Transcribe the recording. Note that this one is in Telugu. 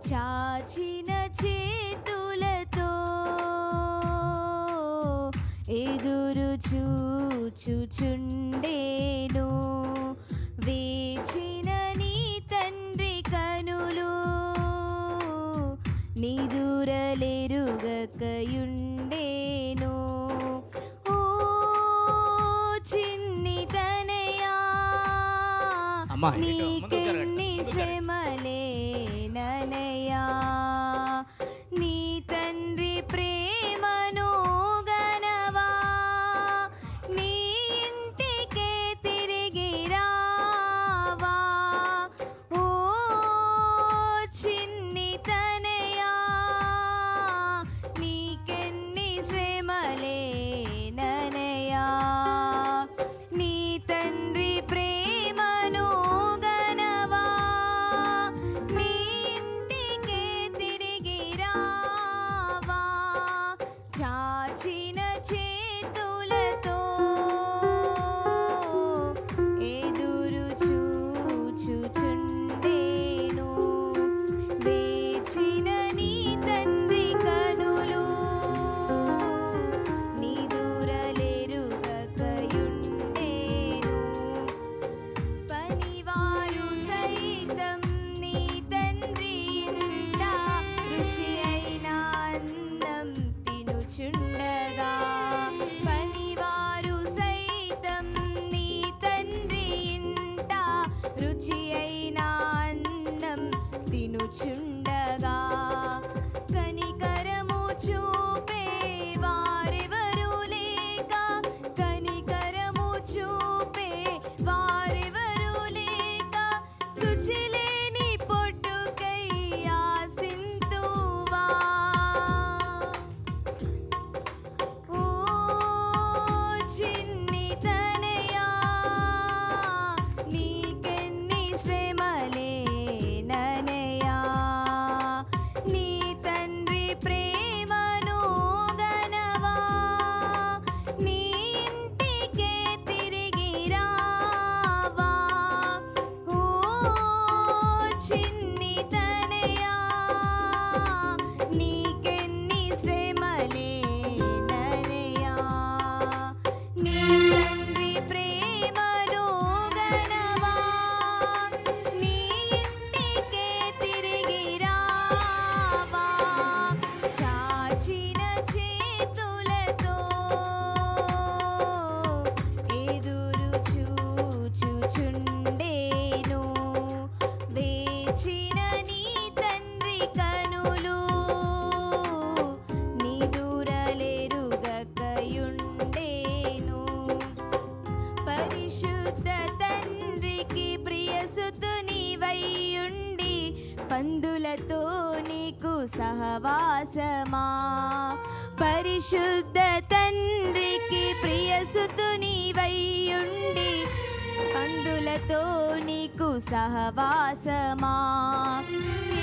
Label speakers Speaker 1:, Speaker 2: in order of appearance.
Speaker 1: చాచిన చేతులతో ఎదురు చూచుచుండేను వేచిన నీ తండ్రి కనులు నిదురలెరుగకయుండేను ఓ చిన్ని తనయా
Speaker 2: అమ్మా, ఇటు ముందుకు జరగండి,
Speaker 1: నీకెన్ని
Speaker 2: ముందుకు జరగండి.
Speaker 1: శ్రమలే ననయా నీ తండ్రి ప్రేమను గనవా నీ ఇంటికే తిరిగి రావా ఓ చిన్ని తనయా నీకెన్ని శ్రమలే ననయా నీ తండ్రి ప్రేమను గనవా నీ ఇంటికే తిరిగి రావా చాచిన చేతులతో ఎదురు చూచుచుండేను వేచిన నీ తండ్రి కనులు నిదురలెరుగకయుండేను పనివారు సైతం నీ తండ్రి ఇంట రుచి అయిన అన్నం తినుచుండగా పనివారు సైతం నీ తండ్రి ఇంట రుచి అయిన అన్నం తినుచుండగా కనికరము చూపే వారెవరు లేక కనికరము చూపే వారెవరు లేక శుచిలేని పొట్టుకై ఆసింతువా ఓ చిన్ని తనయా నీకెన్ని శ్రమలే ననయా నీ తండ్రి ప్రేమను గనవా నీ ఇంటికే తిరిగి రావా ఓ చిన్ని తనయా నీకెన్ని శ్రమలే ననయా నీ తండ్రి ప్రేమను గనవా నీ ఇంటికే తిరిగి రావా చాచిన చేతులతో ఎదురు చూచుచుండేను వేచిన నీ తండ్రి కనులు నిదురలెరుగకయుండేను పరిశుద్ధ తండ్రికి ప్రియసుతుని వయ్యుండి పందులతో నీకు సహవాసమా పరిశుద్ధ తండ్రికి ప్రియసుతుని వయ్యుండి పందులతో నీకు సహవాసమా